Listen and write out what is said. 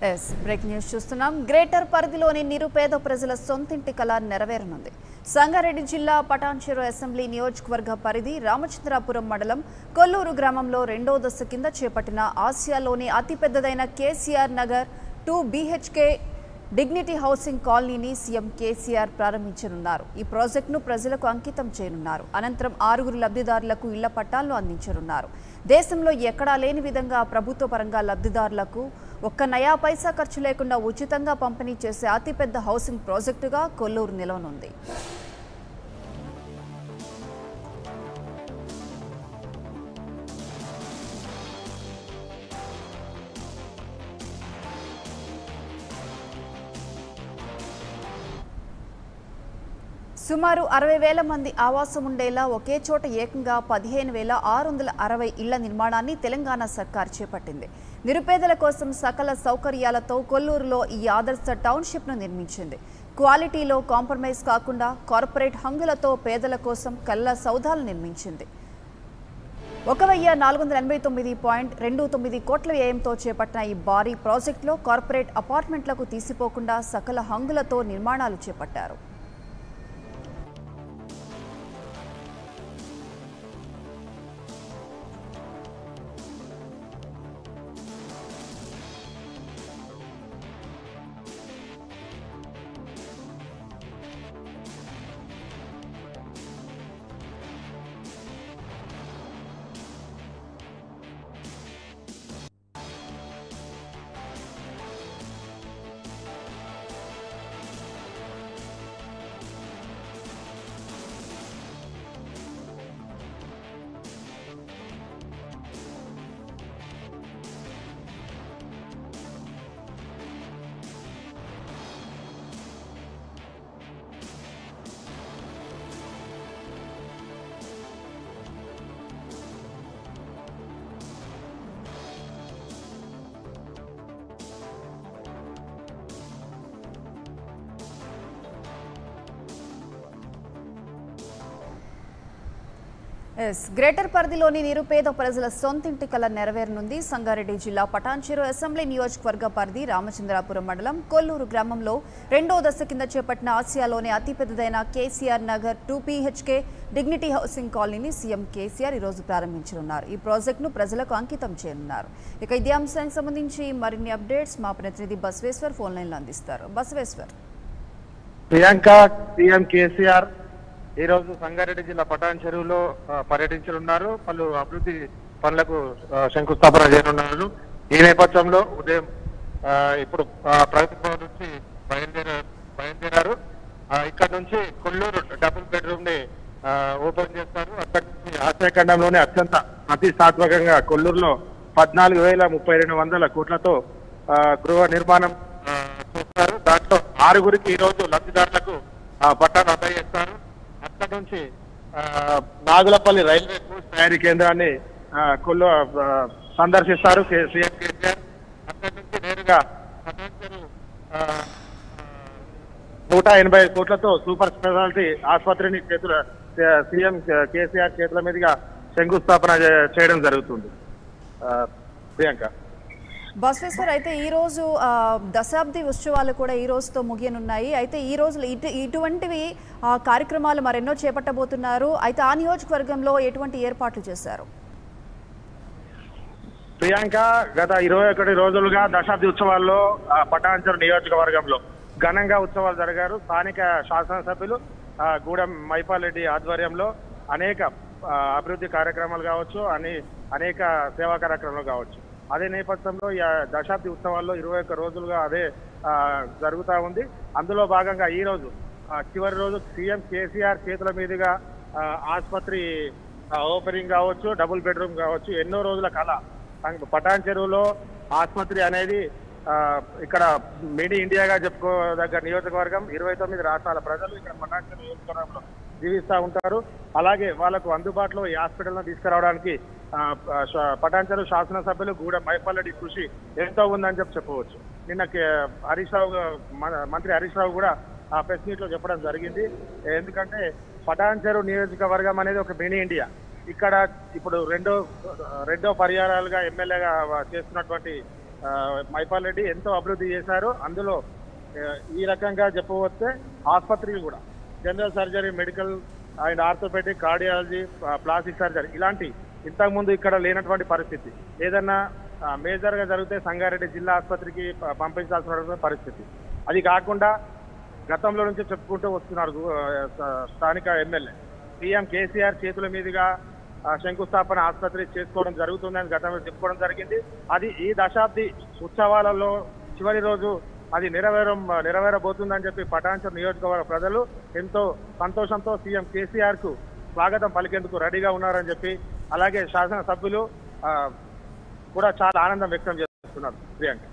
yes break news చూస్తున్నాం greater పరిధిలోని నిరుపేద ప్రజల సొంతింటి కళ నెరవేరనుంది సంగారెడ్డి జిల్లా పటాన్చెరు అసెంబ్లీ నియోజకవర్గ పరిధి రామచంద్రాపురం మండలం కొల్లూరు గ్రామంలో రెండో దశ కింద చేపట్టిన ఆసియాలోని అతిపెద్దదైన KCR Nagar two BHK dignity housing కాలనీని సీఎం కేసీఆర్ ప్రారంభించనున్నారు ఈ ప్రాజెక్టును ప్రజలకు అంకితం చేయనున్నారు అనంతరం ఆరుగురు లబ్ధిదారులకు ఇళ్ల పట్టాలను అందించనున్నారు దేశంలో ఎక్కడా లేని విధంగా ప్రభుత్వ పరంగా లబ్ధిదారులకు ఒక్క నయా పైసా ఖర్చు లేకుండా ఉచితంగా పంపిణీ చేసే అతిపెద్ద హౌసింగ్ ప్రాజెక్టుగా కొల్లూరు నిలవనుంది సుమారు అరవై వేల మంది ఆవాసం ఉండేలా ఒకే చోట ఏకంగా పదిహేను వేల ఆరు వందల అరవై ఇళ్ల నిర్మాణాన్ని తెలంగాణ సర్కార్ చేపట్టింది నిరుపేదల కోసం సకల సౌకర్యాలతో కొల్లూరులో ఈ ఆదర్శ టౌన్షిప్ను నిర్మించింది క్వాలిటీలో కాంప్రమైజ్ కాకుండా కార్పొరేట్ హంగులతో పేదల కోసం కళ్ళ సౌధాలు నిర్మించింది ఒక వెయ్యి నాలుగు వందల ఎనభై తొమ్మిది పాయింట్ రెండు తొమ్మిది కోట్ల వ్యయంతో చేపట్టిన ఈ భారీ ప్రాజెక్టులో కార్పొరేట్ అపార్ట్మెంట్లకు తీసిపోకుండా సకల హంగులతో నిర్మాణాలు చేపట్టారు ఎస్ గ్రేటర్ పరిధిలోని నిరుపేద ప్రజల సొంతింటి కల నెరవేరనుంది సంగారెడ్డి జిల్లా పటాన్చెరు అసెంబ్లీ నియోజకవర్గ పరిధి రామచంద్రాపురం మండలం కొల్లూరు గ్రామంలో రెండో దశ కింద చేపట్టిన ఆసియాలోని అతిపెద్దదైన KCR Nagar two BHK dignity housing కాలనీని సీఎం కేసీఆర్ ఈరోజు ప్రారంభించనున్నారు ఈ ప్రాజెక్టును ప్రజలకు అంకితం చేయనున్నారు ఇక ఇదే అంశానికి సంబంధించి మరిన్ని అప్డేట్స్ మా ప్రతినిధి బసవేశ్వర్ ఫోన్ లైన్లో అందిస్తారు బసవేశ్వర్ ప్రియాంక సీఎం కేసీఆర్ ఈ రోజు సంగారెడ్డి జిల్లా పటాన్ చెరువులో ఆ, పర్యటించనున్నారు పలు అభివృద్ధి పనులకు ఆ, శంకుస్థాపన చేయనున్నారు ఈ నేపథ్యంలో ఉదయం ఆ, ఇప్పుడు ఆ, ప్రగతి భవన్ నుంచి బయలుదేర బయలుదేరారు ఆ, ఇక్కడ నుంచి కొల్లూరు డబుల్ బెడ్రూమ్ ని ఆ, ఓపెన్ చేస్తారు అక్కడి నుంచి ఆసియాఖండంలోనే అత్యంత ప్రతిష్టాత్మకంగా కొల్లూరులో పద్నాలుగు వేల ముప్పై రెండు వందల కోట్లతో ఆ, గృహ నిర్మాణం ఆ, చూస్తారు దాంట్లో ఆరుగురికి ఈ రోజు లబ్ధిదారులకు ఆ, పట్టాలు అందజేస్తారు అక్కడి నుంచి ఆ, నాగులపల్లి రైల్వే కోచ్ తయారీ కేంద్రాన్ని ఆ, కొల్లు ఆ, సందర్శిస్తారు కే- సీఎం కేసీఆర్ అక్కడి నుంచి నేరుగా పటాన్చెరు, ఆ, ఆ, నూట ఎనభై కోట్లతో సూపర్ స్పెషాలిటీ ఆసుపత్రిని చేతుల సీఎం కేసీఆర్ చేతుల మీదుగా శంకుస్థాపన చే- చేయడం జరుగుతుంది ఆ, ప్రియాంక బసవేశ్వర్ అయితే ఈ రోజు ఆ, దశాబ్ది ఉత్సవాలు కూడా ఈ రోజుతో ముగియనున్నాయి అయితే ఈ రోజు ఇటు ఇటువంటివి ఆ, కార్యక్రమాలు మరెన్నో చేపట్టబోతున్నారు అయితే ఆ నియోజకవర్గంలో ఎటువంటి ఏర్పాట్లు చేశారు ప్రియాంక గత ఇరవై ఒకటి రోజులుగా దశాబ్ది ఉత్సవాల్లో ఆ, పటాన్చెరు నియోజకవర్గంలో ఘనంగా ఉత్సవాలు జరిగారు స్థానిక శాసనసభ్యులు ఆ, గూడెం మైపాల్ రెడ్డి ఆధ్వర్యంలో అనేక ఆ, అభివృద్ధి కార్యక్రమాలు కావచ్చు అని అనేక సేవా కార్యక్రమాలు కావచ్చు అదే నేపథ్యంలో ఈ ఆ, దశాబ్ది ఉత్సవాల్లో ఇరవై ఒక్క రోజులుగా అదే ఆ, జరుగుతా ఉంది అందులో భాగంగా ఈ రోజు ఆ, చివరి రోజు సీఎం కేసీఆర్ చేతుల మీదుగా ఆ, ఆసుపత్రి ఆ, ఓపెనింగ్ కావచ్చు డబుల్ బెడ్రూమ్ కావచ్చు ఎన్నో రోజుల కళ అంగ్ పటాన్ చెరువులో ఆసుపత్రి అనేది ఆ, ఇక్కడ మినీ ఇండియాగా చెప్పుకోదగ్గ నియోజకవర్గం ఇరవై తొమ్మిది రాష్ట్రాల ప్రజలు ఇక్కడ పటాన్ చెరువు నియోజకవర్గంలో జీవిస్తూ ఉంటారు అలాగే వాళ్ళకు అందుబాటులో ఈ హాస్పిటల్ను తీసుకురావడానికి ఆ, శ- పటాన్ చెరువు శాసనసభ్యులు గూడ మైపల్లెడి కృషి ఎంతో ఉందని చెప్పి చెప్పవచ్చు నిన్న కే- హరీష్ రావు గా- మ- మంత్రి హరీష్ రావు కూడా ఆ ప్రెస్ మీట్ లో చెప్పడం జరిగింది ఎందుకంటే పటాన్ చెరువు నియోజకవర్గం అనేది ఒక మినీ ఇండియా ఇక్కడ ఇప్పుడు రెండో రెండో పర్యాయాలుగా ఎమ్మెల్యేగా చేస్తున్నటువంటి ఆ, మైపాల్ రెడ్డి ఎంతో అభివృద్ధి చేశారు అందులో ఆ, ఈ రకంగా చెప్పవస్తే ఆసుపత్రులు కూడా general surgery medical and orthopaedic cardiology plastic surgery ఇలాంటి ఇంతకుముందు ఇక్కడ లేనటువంటి పరిస్థితి ఏదన్నా ఆ, మేజర్ గా జరిగితే సంగారెడ్డి జిల్లా ఆసుపత్రికి ప- పంపించాల్సిన పరిస్థితి అది కాకుండా గతంలో నుంచి చెప్పుకుంటూ వస్తున్నారు గు- ఆ, స- స్థానిక ఎమ్మెల్యే సీఎం కేసీఆర్ చేతుల మీదుగా ఆ, శంకుస్థాపన ఆసుపత్రి చేసుకోవడం జరుగుతుందని గతంలో చెప్పుకోవడం జరిగింది అది ఈ దశాబ్ది ఉత్సవాలలో చివరి రోజు అది నెరవేరం నెరవేరబోతుందని చెప్పి పటాన్చర్ నియోజకవర్గ ప్రజలు ఎంతో సంతోషంతో సీఎం కేసీఆర్ కు స్వాగతం పలికేందుకు రెడీగా ఉన్నారని చెప్పి అలాగే శాసనసభ్యులు ఆ, కూడా చాలా ఆనందం వ్యక్తం చేస్తున్నారు ప్రియాంక